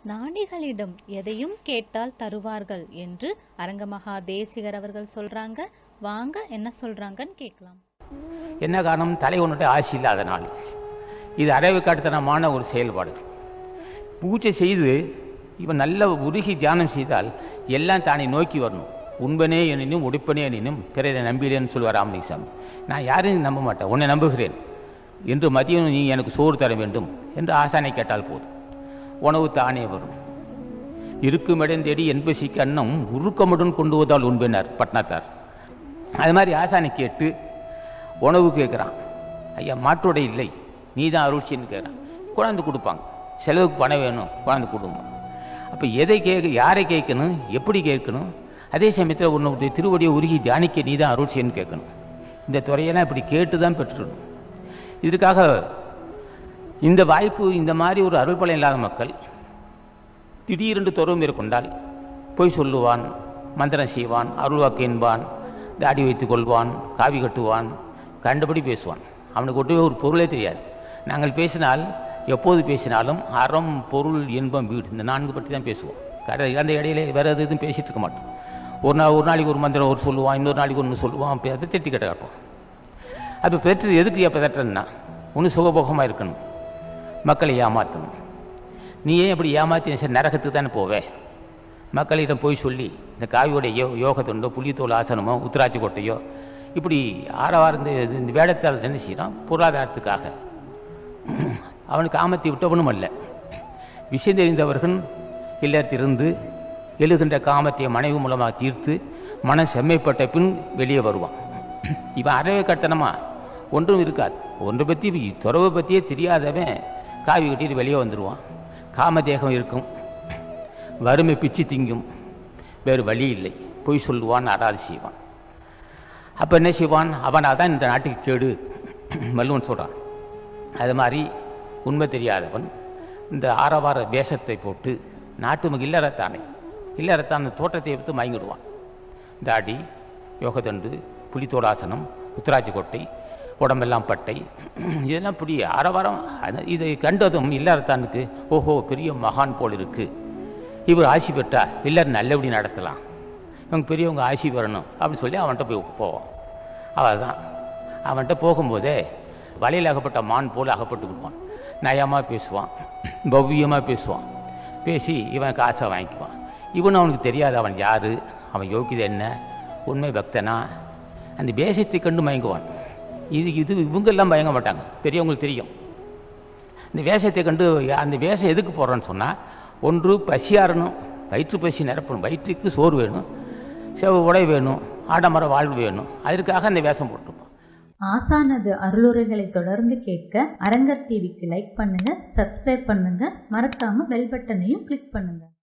நாடிகளிடம் எதையும் கேட்டால் தருவார்கள் என்று அரங்கமகா தேசிகர் அவர்கள் சொல்றாங்க வாங்க என்ன சொல்றாங்கன்னு கேட்கலாம் என்ன காரணம் தலை ஒன்றுட்டு ஆசி இல்லாதனால் இது அரைவு காட்டுத்தனமான ஒரு செயல்பாடு பூஜை செய்து இவன் நல்ல உருகி தியானம் செய்தால் எல்லாம் தானே நோக்கி வரணும் உண்பனே எனினும் உடுப்பனே எனினும் பிறரை நம்பினேன்னு சொல்லுவார் ராமலிங்கசாமி நான் யாரையும் நம்ப மாட்டேன் உன்னை நம்புகிறேன் என்று மதியம் நீ எனக்கு சோறு தர வேண்டும் என்று ஆசானை கேட்டால் போதும் உணவு தானே வரும் இருக்கும் இடம் தேடி என்பசிக்கு அன்னம் உருக்கமுடன் கொண்டு வந்தால் உண்பினார் பட்னத்தார் அது மாதிரி ஆசானை கேட்டு உணவு கேட்குறான் ஐயா மாட்டோட இல்லை நீ தான் அருள்ச்சின்னு கேட்குறான் குழந்தை கொடுப்பாங்க செலவுக்கு பணம் வேணும் குழந்தை கொடுங்க அப்போ எதை கேட்க யாரை கேட்கணும் எப்படி கேட்கணும் அதே சமயத்தில் உன்னுடைய திருவடியை உருகி தியானிக்க நீ தான் அருள்ச்சின்னு கேட்கணும் இந்த துறையெல்லாம் இப்படி கேட்டு தான் பெற்றுடணும் இதற்காக இந்த வாய்ப்பு இந்த மாதிரி ஒரு அருள் பலன் இல்லாத மக்கள் திடீரென்று துறவு மேற்கொண்டால் பொய் சொல்லுவான் மந்திரம் செய்வான் அருள்வாக்கு என்பான் தாடி வைத்துக் கொள்வான் காவி கட்டுவான் கண்டபடி பேசுவான் அவனுக்கு ஒட்டுவே ஒரு பொருளே தெரியாது நாங்கள் பேசினால் எப்போது பேசினாலும் அறம் பொருள் இன்பம் வீடு இந்த நான்கு பற்றி தான் பேசுவோம் கடை அந்த இடையில வேறு எது எதுவும் பேசிகிட்டு இருக்க மாட்டோம் ஒரு நாள் ஒரு நாளைக்கு ஒரு மந்திரம் ஒரு சொல்லுவான் இன்னொரு நாளைக்கு ஒன்று சொல்லுவான் அப்போ அதை திட்டி கட்ட காட்டுவோம் அப்போ பெற்றது எதுக்கு எப்போ தட்டுறேன்னா ஒன்று சுகபோகமாக இருக்கணும் மக்களை ஏமாற்றணும் நீ ஏன் இப்படி ஏமாத்தி சரி நரகத்துக்கு தானே போவே மக்களிடம் போய் சொல்லி இந்த காவியோட யோ யோகத்துண்டோ புளியத்தோல் ஆசனமோ உத்திராட்சி கொட்டையோ இப்படி ஆரவார இந்த இது- இந்த வேடத்தால் என்ன செய்கிறான் பொருளாதாரத்துக்காக அவனுக்கு ஆமத்தை விட்டவனும் அல்ல விஷயம் தெரிந்தவர்கள் இல்லத்திலிருந்து எழுகின்ற காமத்தை மனைவி மூலமாக தீர்த்து மனம் செம்மைப்பட்ட பின் வெளியே வருவான் இவன் அறவே கட்டணமா ஒன்றும் இருக்காது ஒன்றை பற்றி துறவை பற்றியே தெரியாதவன் காவி கட்டிட்டு வெளியே வந்துடுவான் காமதேகம் இருக்கும் வறுமை பிச்சு திங்கும் வேறு வழி இல்லை பொய் சொல்லுவான் அடாது செய்வான் அப்போ என்ன செய்வான் அவனால் தான் இந்த நாட்டுக்கு கேடு வள்ளுவன் சொல்கிறான் அது மாதிரி உண்மை தெரியாதவன் இந்த ஆரவார வேஷத்தை போட்டு நாட்டு மக இல்லறத்தானே இல்லறத்தான் தோட்டத்தை எடுத்து மயங்கிடுவான் தாடி யோகதண்டு புலித்தோடாசனம் உத்தராட்சி கொட்டை உடம்பெல்லாம் பட்டை இதெல்லாம் இப்படி ஆரவாரம் அது- இதை கண்டதும் இல்லறத்தானுக்கு ஓஹோ பெரிய மகான் போல் இருக்குது இவர் ஆசி பெற்றா எல்லாரும் நல்லபடி நடத்தலாம் இவங்க பெரியவங்க ஆசி வரணும் அப்படின்னு சொல்லி அவன்கிட்ட போய் போவான் அவள்தான் அவன்கிட்ட போகும்போதே வலையில் அகப்பட்ட மான் போல் அகப்பட்டு விடுவான் நயமாக பேசுவான் பவ்யமாக பேசுவான் பேசி இவன் காசை வாங்கிக்குவான் இவனும் அவனுக்கு தெரியாது அவன் யார் அவன் யோகிதை என்ன உண்மை பக்தனா அந்த பேசத்தை கண்டு மயங்குவான் இது இது இவங்கெல்லாம் மயங்க மாட்டாங்க பெரியவங்களுக்கு தெரியும் இந்த வேஷத்தை கண்டு அந்த வேஷம் எதுக்கு போடுறோன்னு சொன்னால் ஒன்று பசியாறணும் வயிற்று பசி நிரப்பணும் வயிற்றுக்கு சோறு வேணும் செவ உடை வேணும் ஆடமர வாழ்வு வேணும் அதற்காக அந்த வேஷம் போட்டுருப்போம் ஆசானது அருளுரைகளை தொடர்ந்து கேட்க அரங்கர் டிவிக்கு லைக் பண்ணுங்க சப்ஸ்கிரைப் பண்ணுங்க மறக்காம பெல் பட்டனையும் கிளிக் பண்ணுங்க